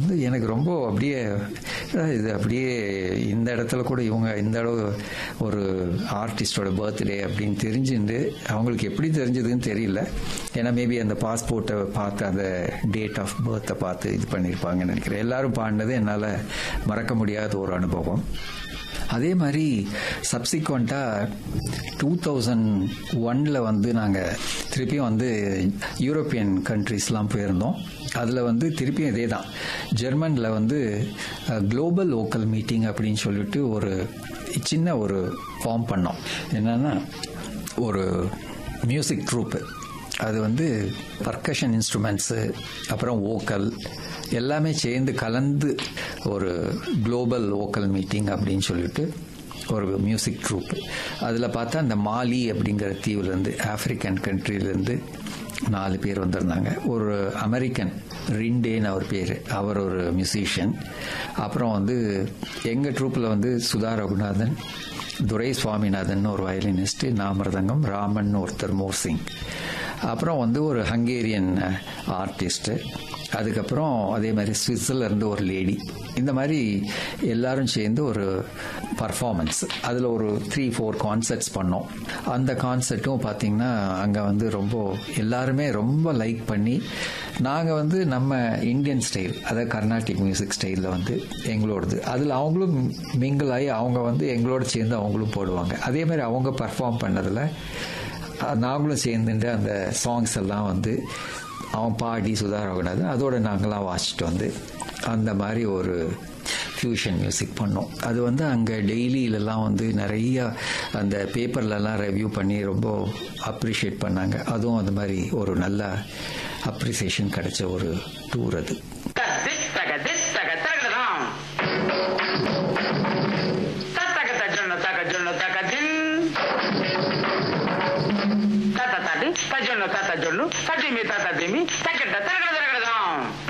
வந்து எனக்கு ரொம்ப அப்படியே அஹ், இது அப்படியே இந்த இடத்துல கூட இவங்க இந்த அளவு ஒரு ஆர்டிஸ்டோட பர்த்டே அப்படின்னு தெரிஞ்சுட்டு அவங்களுக்கு எப்படி தெரிஞ்சதுன்னு தெரியல ஏன்னா மேபி அந்த பாஸ்போர்ட்டை பார்த்து அந்த டேட் ஆஃப் பர்த்தை பார்த்து இது பண்ணியிருப்பாங்கன்னு நினைக்கிறேன் எல்லாரும் பாடினது என்னால் மறக்க முடியாத ஒரு அனுபவம் அதே மாதிரி சப்சிக்வெண்ட்டாக டூ தௌசண்ட் ஒனில் வந்து நாங்கள் திருப்பியும் வந்து யூரோப்பியன் கண்ட்ரீஸ்லாம் போயிருந்தோம் அதில் வந்து திருப்பியும் இதே தான் ஜெர்மனில் வந்து குளோபல் லோக்கல் மீட்டிங் அப்படின்னு சொல்லிட்டு ஒரு சின்ன ஒரு ஃபார்ம் பண்ணோம் என்னன்னா ஒரு மியூசிக் ட்ரூப்பு அது வந்து பர்கஷன் இன்ஸ்ட்ருமெண்ட்ஸு அப்புறம் வோக்கல் எல்லாமே சேர்ந்து கலந்து ஒரு குளோபல் வோக்கல் மீட்டிங் அப்படின்னு சொல்லிட்டு ஒரு மியூசிக் ட்ரூப் அதில் பார்த்தா இந்த மாலி அப்படிங்கிற தீவுலேருந்து ஆப்பிரிக்கன் கண்ட்ரிலேருந்து நாலு பேர் வந்திருந்தாங்க ஒரு அமெரிக்கன் ரிண்டேன்னு அவர் பேர் அவர் ஒரு மியூசிஷியன் அப்புறம் வந்து எங்கள் ட்ரூப்பில் வந்து சுதா ரகுநாதன் துரை சுவாமிநாதன் ஒரு வயலினிஸ்ட் நாமிருதங்கம் ராமன் ஒருத்தர் மோர்சிங் அப்புறம் வந்து ஒரு ஹங்கேரியன் ஆர்டிஸ்ட்டு அதுக்கப்புறம் அதே மாதிரி சுவிஸ்ல இருந்து ஒரு லேடி இந்த மாதிரி எல்லாரும் சேர்ந்து ஒரு பர்ஃபார்மன்ஸ் அதில் ஒரு த்ரீ ஃபோர் கான்சர்ட்ஸ் பண்ணோம் அந்த கான்சர்ட்டும் பார்த்தீங்கன்னா அங்கே வந்து ரொம்ப எல்லாருமே ரொம்ப லைக் பண்ணி நாங்கள் வந்து நம்ம இந்தியன் ஸ்டைல் அதாவது கர்நாடிக் மியூசிக் ஸ்டைலில் வந்து எங்களோடது அதில் அவங்களும் மிங்கிள் ஆகி அவங்க வந்து எங்களோட சேர்ந்து அவங்களும் போடுவாங்க அதே மாதிரி அவங்க பர்ஃபார்ம் பண்ணதில் நாங்களும் சேர்ந்துட்டு அந்த சாங்ஸ் எல்லாம் வந்து அவன் பாடி சுதா ரகுநாதன் அதோட நாங்களாம் வாசிச்சுட்டு வந்து அந்த மாதிரி ஒரு ஃபியூஷன் மியூசிக் பண்ணோம் அது வந்து அங்கே டெய்லியிலலாம் வந்து நிறைய அந்த பேப்பர்லலாம் ரெவ்யூ பண்ணி ரொம்ப அப்ரிஷியேட் பண்ணாங்க அதுவும் அந்த மாதிரி ஒரு நல்ல அப்ரிசியேஷன் கிடைச்ச ஒரு டூர் அது This taka this taka taka down. Taka taka jono taka jono taka din. Tata tadi, tajono tata jono, tadimi tata dimi, taka taka taka taka down.